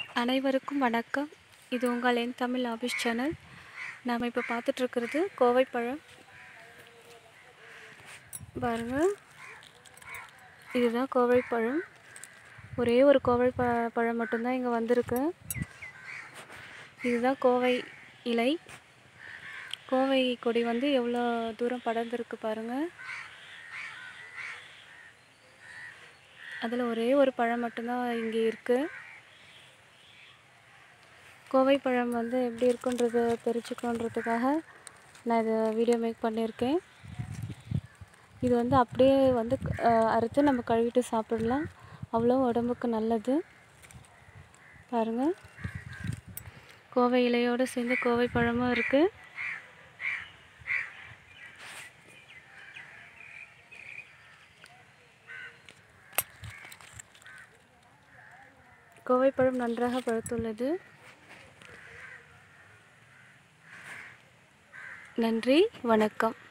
அனைவருக்கும் வணக்கம் இது உங்கள் என் தமிழ் ஆஃபீஸ் சேனல் நாம் இப்போ பார்த்துட்ருக்கிறது கோவை பழம் பாருங்கள் இதுதான் கோவை பழம் ஒரே ஒரு கோவை ப பழம் மட்டும்தான் இங்கே வந்திருக்கு இதுதான் கோவை இலை கோவை கொடி வந்து எவ்வளோ தூரம் படர்ந்துருக்கு பாருங்கள் அதில் ஒரே ஒரு பழம் மட்டும்தான் இங்கே இருக்குது கோவை பழம் வந்து எப்படி இருக்குன்றது தெரிஞ்சுக்கணுன்றதுக்காக நான் இதை வீடியோ மேக் பண்ணியிருக்கேன் இது வந்து அப்படியே வந்து அஹ், அறுத்து நம்ம கழுவிட்டு சாப்பிடலாம் அவ்வளோ உடம்புக்கு நல்லது பாருங்கள் கோவை இலையோடு சேர்ந்து கோவை பழமும் இருக்குது கோவை பழம் நன்றாக பழுத்துள்ளது நன்றி வணக்கம்